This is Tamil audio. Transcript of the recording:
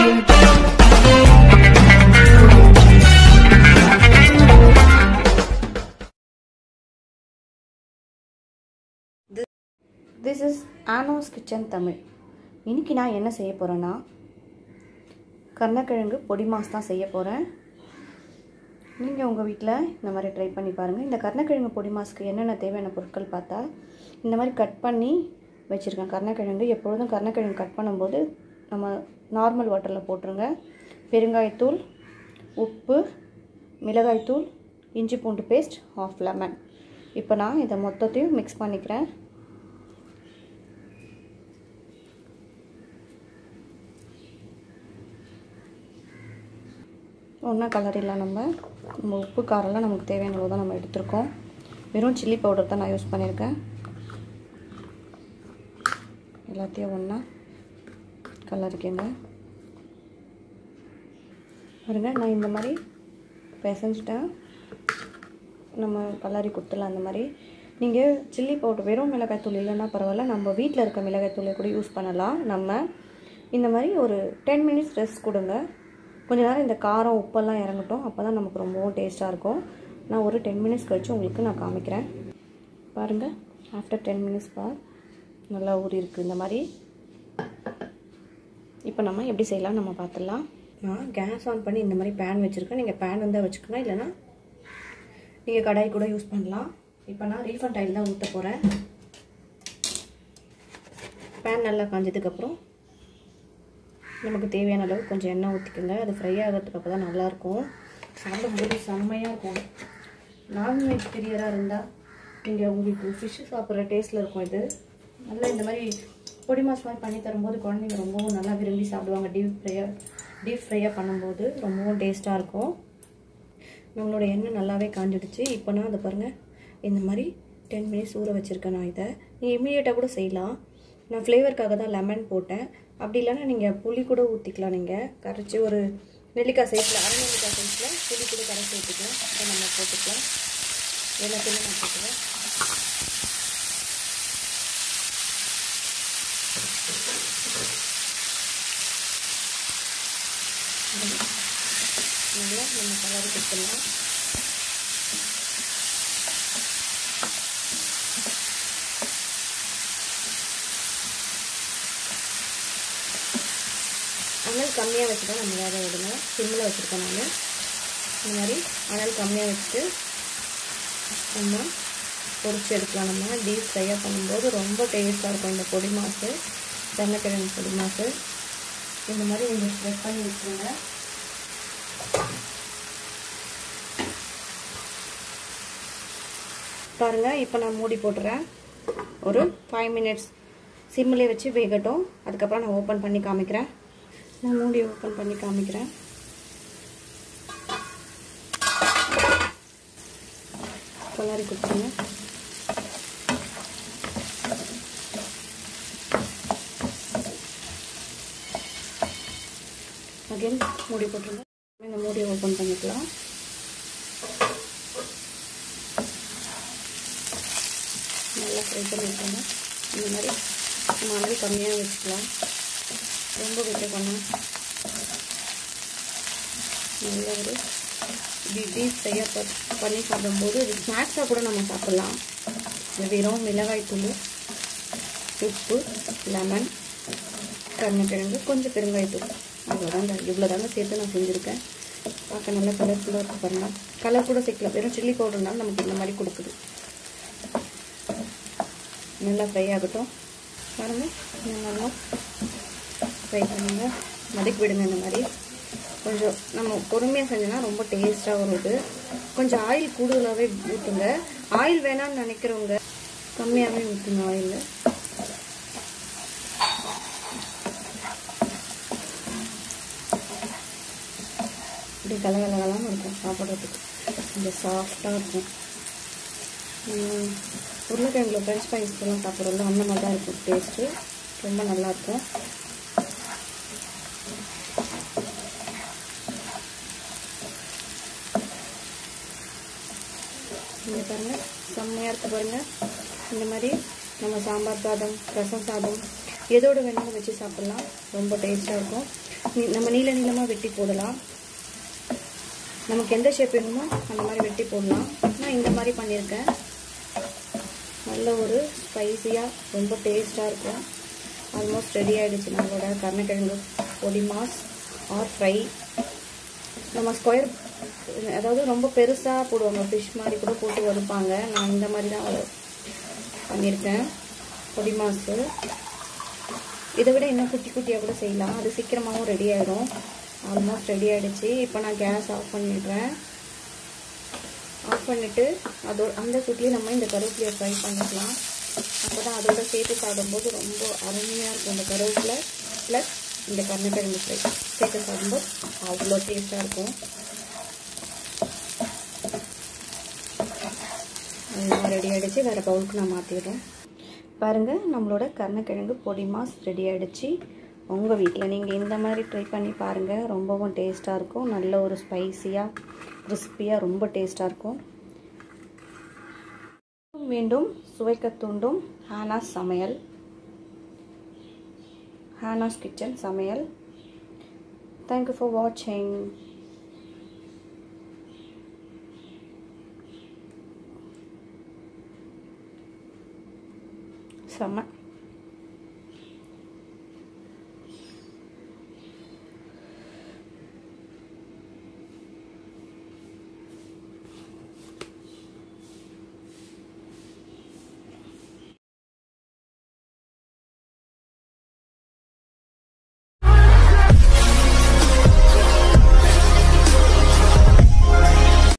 this is Hana's kitchen Tamil இன்னைக்கு நான் என்ன செய்ய போகிறேன்னா கருணக்கிழங்கு பொடி மாஸ் தான் செய்ய போகிறேன் நீங்கள் உங்கள் வீட்டில் இந்த மாதிரி ட்ரை பண்ணி பாருங்கள் இந்த கருணக்கிழங்கு பொடி மாஸ்க்கு என்னென்ன தேவையான பொருட்கள் பார்த்தா இந்த மாதிரி கட் பண்ணி வச்சுருக்கேன் கருணக்கிழங்கு எப்பொழுதும் கருணக்கிழங்கு கட் பண்ணும்போது நம்ம நார்மல் வாட்டரில் போட்டுருங்க பெருங்காயத்தூள் உப்பு மிளகாய்த்தூள் இஞ்சி பூண்டு பேஸ்ட் ஆஃப் லெமன் இப்போ நான் இதை மொத்தத்தையும் மிக்ஸ் பண்ணிக்கிறேன் ஒன்றா கலரிலாம் நம்ம நம்ம உப்பு காரெல்லாம் நமக்கு தேவையான அளவு தான் நம்ம எடுத்திருக்கோம் வெறும் சில்லி பவுடர் தான் நான் யூஸ் பண்ணியிருக்கேன் எல்லாத்தையும் ஒன்றா கலரிக்கங்க பாருங்க நான் இந்த மாதிரி பிசைஞ்சிட்டேன் நம்ம கலரி கொடுத்துடலாம் அந்த மாதிரி நீங்கள் சில்லி பவுடர் வெறும் மிளகாய்த்தூள் இல்லைன்னா பரவாயில்ல நம்ம வீட்டில் இருக்க மிளகாய்த்தூளை கூட யூஸ் பண்ணலாம் நம்ம இந்த மாதிரி ஒரு டென் மினிட்ஸ் ரெஸ்ட் கொடுங்க கொஞ்ச நேரம் இந்த காரம் உப்பெல்லாம் இறங்கட்டும் அப்போ தான் நமக்கு ரொம்பவும் டேஸ்ட்டாக இருக்கும் நான் ஒரு டென் மினிட்ஸ் கழித்து உங்களுக்கு நான் காமிக்கிறேன் பாருங்கள் ஆஃப்டர் டென் மினிட்ஸ் பார் நல்லா ஊறி இருக்குது இந்த மாதிரி இப்போ நம்ம எப்படி செய்யலாம் நம்ம பார்த்துடலாம் நான் கேஸ் ஆன் பண்ணி இந்த மாதிரி பேன் வச்சுருக்கேன் நீங்கள் பேன் வந்தால் வச்சுக்கோங்க இல்லைனா நீங்கள் கடாய் கூட யூஸ் பண்ணலாம் இப்போ நான் ரீஃபண்ட் ஆயில் தான் ஊற்ற போகிறேன் பேன் நல்லா காஞ்சதுக்கப்புறம் நமக்கு தேவையான அளவு கொஞ்சம் எண்ணெய் ஊற்றிக்கோங்க அது ஃப்ரை ஆகிறதுக்கு அப்போ தான் நல்லாயிருக்கும் சாப்பிடும்போது செம்மையாக இருக்கும் நான்வெஜ் பிரியராக இருந்தால் நீங்கள் உங்களுக்கு ஃபிஷ்ஷு சாப்பிட்ற டேஸ்ட்டில் இருக்கும் இது நல்லா இந்த மாதிரி பொடி மாஸ் மாதிரி பண்ணி தரும்போது குழந்தைங்க ரொம்பவும் நல்லா விரும்பி சாப்பிடுவாங்க டீப் ஃப்ரையாக டீப் ஃப்ரையாக பண்ணும்போது ரொம்பவும் டேஸ்ட்டாக இருக்கும் நம்மளோட எண்ணெய் நல்லாவே காஞ்சிடுச்சு இப்போ நான் அதை பாருங்கள் இந்த மாதிரி டென் மினிட்ஸ் ஊற வச்சுருக்கேன் நான் இதை நீங்கள் இமீடியட்டாக கூட செய்யலாம் நான் ஃப்ளேவருக்காக தான் லெமன் போட்டேன் அப்படி இல்லைன்னா நீங்கள் புளி கூட ஊற்றிக்கலாம் நீங்கள் கரைச்சி ஒரு நெல்லிக்காய் சைஸில் அரை நெல்லிக்காய் சைஸில் புளி கூட கரைச்சி ஊற்றிக்கலாம் அதை நம்ம போட்டுக்கலாம் எல்லாத்தையுமே நான் போட்டுக்கலாம் நல்லா நம்ம கலரி கொடுத்துடலாம் அனல் கம்மியாக வச்சு தான் நம்ம வேக விடுங்க சிம்மில் வச்சுருக்கேன் நான் இந்த மாதிரி அனல் கம்மியாக வச்சுட்டு நம்ம பொரிச்சு எடுக்கலாம் நம்ம டீப் ஃப்ரையாக பண்ணும்போது ரொம்ப டேஸ்ட்டாக இருக்கும் இந்த பொடி மாசு தென்னக்கிழங்கு பொடி மாசு இந்த மாதிரி நீங்கள் ஸ்ப்ரெட் பண்ணி வச்சுருங்க பாருங்கள் இப்போ நான் மூடி போட்டுறேன் ஒரு ஃபைவ் மினிட்ஸ் சிம்மிலே வச்சு வேகட்டும் அதுக்கப்புறம் நான் ஓப்பன் பண்ணி காமிக்கிறேன் நான் மூடி ஓப்பன் பண்ணி காமிக்கிறேன் கலரி கொடுத்துருங்க அகைன் மூடி போட்டுருங்க இந்த மூடியை ஓப்பன் பண்ணிக்கலாம் நல்லா ஃப்ரை பண்ணி விட்டுருங்க இந்த மாதிரி நம்ம அளவு கம்மியாக வச்சுக்கலாம் ரொம்ப விட்டு பண்ணோம் நல்ல ஒரு டீப் ஃப்ரையாக பண்ணி சாப்பிடும்போது இது ஸ்நாக்ஸாக கூட நம்ம சாப்பிட்லாம் இந்த வெறும் மிளகாய் தூள் உப்பு லெமன் கருணக்கிழங்கு கொஞ்சம் பெருங்காயத்தூள் அவ்வளோதாங்க இவ்வளோ தாங்க சேர்த்து நான் செஞ்சுருக்கேன் பார்க்க நல்லா கலர்ஃபுல்லாக இருக்குது பாருங்கள் கலர் கூட சேர்க்கலாம் வெறும் சில்லி பவுடர்னால நமக்கு இந்த மாதிரி கொடுக்குது நல்லா ஃப்ரை ஆகட்டும் பாருங்கள் நல்லா ஃப்ரை பண்ணுங்க மதிக்கு விடுங்க இந்த மாதிரி கொஞ்சம் நம்ம பொறுமையாக செஞ்சோன்னா ரொம்ப டேஸ்ட்டாக வரும் இது கொஞ்சம் ஆயில் கூடுதலாகவே ஊற்றுங்க ஆயில் வேணாம்னு நினைக்கிறவங்க கம்மியாகவே ஊற்றுங்க ஆயில் இப்படி கலகலகலாமல் இருக்கும் சாப்பிட்றதுக்கு கொஞ்சம் சாஃப்டாக இருக்கும் உருளைக்கிழங்குல ஃப்ரெஞ்ச் ஃப்ரைஸ்லாம் சாப்பிட்றோம்ல அந்த மாதிரி தான் இருக்கும் டேஸ்ட்டு ரொம்ப நல்லாயிருக்கும் இங்கே பாருங்கள் செம்மையாக இருக்குது பாருங்கள் இந்த மாதிரி நம்ம சாம்பார் சாதம் ரசம் சாதம் எதோடு வேணாலும் வச்சு சாப்பிட்லாம் ரொம்ப டேஸ்ட்டாக இருக்கும் நீ- நம்ம நீள நீளமாக வெட்டி போடலாம் நமக்கு எந்த ஷேப் வேணுமோ அந்த மாதிரி வெட்டி போடலாம் நான் இந்த மாதிரி பண்ணியிருக்கேன் நல்ல ஒரு ஸ்பைசியாக ரொம்ப டேஸ்ட்டாக இருக்கும் ஆல்மோஸ்ட் ரெடி ஆகிடுச்சு நம்மளோட கருணக்கிழங்கு பொடி மாஸ் ஆர் ஃப்ரை நம்ம ஸ்கொயர் அதாவது ரொம்ப பெருசாக போடுவாங்க ஃபிஷ் மாதிரி கூட போட்டு வறுப்பாங்க நான் இந்த மாதிரி தான் வறு- பண்ணியிருக்கேன் பொடி மாசு இதை விட இன்னும் குட்டி குட்டியாக கூட செய்யலாம் அது சீக்கிரமாகவும் ரெடி ஆயிடும் ஆல்மோஸ்ட் ரெடி ஆகிடுச்சு இப்போ நான் கேஸ் ஆஃப் பண்ணிடுறேன் ஆஃப் பண்ணிவிட்டு அதோட அந்த சுட்லேயே நம்ம இந்த கருவேப்பிலையை ஃப்ரை பண்ணிக்கலாம் அப்போ தான் அதோட சேர்த்து சாப்பிடும்போது ரொம்ப அருமையாக இருக்கும் இந்த கருவேப்பிலை ப்ளஸ் இந்த கருணக்கிழங்கு ஃப்ரை சேர்த்து சாப்பிடும்போது அவ்வளோ டேஸ்ட்டாக இருக்கும் எல்லாம் ரெடி ஆகிடுச்சு வேறு பவுலுக்கு நான் மாற்றிடுறேன் பாருங்கள் நம்மளோட கருணக்கிழங்கு பொடி மாஸ் ரெடி ஆகிடுச்சு உங்கள் வீட்டில் நீங்கள் இந்த மாதிரி ட்ரை பண்ணி பாருங்கள் ரொம்பவும் டேஸ்ட்டாக இருக்கும் நல்ல ஒரு ஸ்பைசியாக கிறிஸ்பியாக ரொம்ப டேஸ்ட்டாக இருக்கும் மீண்டும் சுவைக்க தூண்டும் ஹானாஸ் சமையல் ஹானாஸ் கிச்சன் சமையல் தேங்க்யூ ஃபார் வாட்சிங் செம்ம